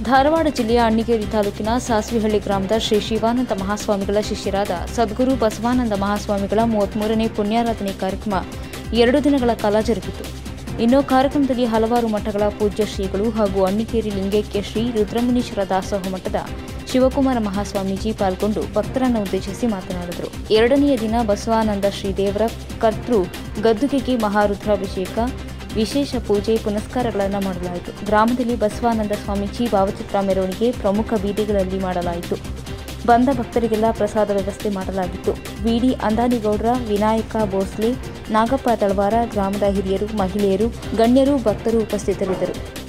ಧಾರವಾಡ ಜಿಲ್ಲೆಯ ಅಣ್ಣಿಗೇರಿ ತಾಲೂಕಿನ ಸಾಸ್ವಿಹಳ್ಳಿ ಗ್ರಾಮದ ಶ್ರೀ ಶಿವಾನಂದ ಮಹಾಸ್ವಾಮಿಗಳ ಶಿಷ್ಯರಾದ ಸದ್ಗುರು ಬಸವಾನಂದ ಮಹಾಸ್ವಾಮಿಗಳ ಮೂವತ್ಮೂರನೇ ಪುಣ್ಯಾರಾಧನೆ ಕಾರ್ಯಕ್ರಮ ಎರಡು ದಿನಗಳ ಕಾಲ ಜರುಗಿತು ಇನ್ನು ಕಾರ್ಯಕ್ರಮದಲ್ಲಿ ಹಲವಾರು ಮಠಗಳ ಪೂಜ್ಯ ಶ್ರೀಗಳು ಹಾಗೂ ಅಣ್ಣಿಗೇರಿ ಲಿಂಗೈಕ್ಯ ಶ್ರೀ ರುದ್ರಮುನೀಶ್ವರ ದಾಸೋಹ ಮಠದ ಶಿವಕುಮಾರ ಮಹಾಸ್ವಾಮೀಜಿ ಪಾಲ್ಗೊಂಡು ಭಕ್ತರನ್ನು ಉದ್ದೇಶಿಸಿ ಮಾತನಾಡಿದರು ಎರಡನೆಯ ದಿನ ಬಸವಾನಂದ ಶ್ರೀದೇವರ ಕರ್ತೃ ಗದ್ದುಗೆಗೆ ಮಹಾರುದ್ರಾಭಿಷೇಕ ವಿಶೇಷ ಪೂಜೆ ಪುನಸ್ಕಾರಗಳನ್ನು ಮಾಡಲಾಯಿತು ಗ್ರಾಮದಲ್ಲಿ ಬಸವಾನಂದ ಸ್ವಾಮೀಜಿ ಭಾವಚಿತ್ರ ಮೆರವಣಿಗೆ ಪ್ರಮುಖ ಬೀದಿಗಳಲ್ಲಿ ಮಾಡಲಾಯಿತು ಬಂದ ಭಕ್ತರಿಗೆಲ್ಲ ಪ್ರಸಾದ ವ್ಯವಸ್ಥೆ ಮಾಡಲಾಗಿತ್ತು ವಿಡಿ ಅಂದಾನಿಗೌಡ್ರ ವಿನಾಯಕ ಭೋಸ್ಲೆ ನಾಗಪ್ಪ ತಳವಾರ ಗ್ರಾಮದ ಹಿರಿಯರು ಮಹಿಳೆಯರು ಗಣ್ಯರು ಭಕ್ತರು ಉಪಸ್ಥಿತರಿದ್ದರು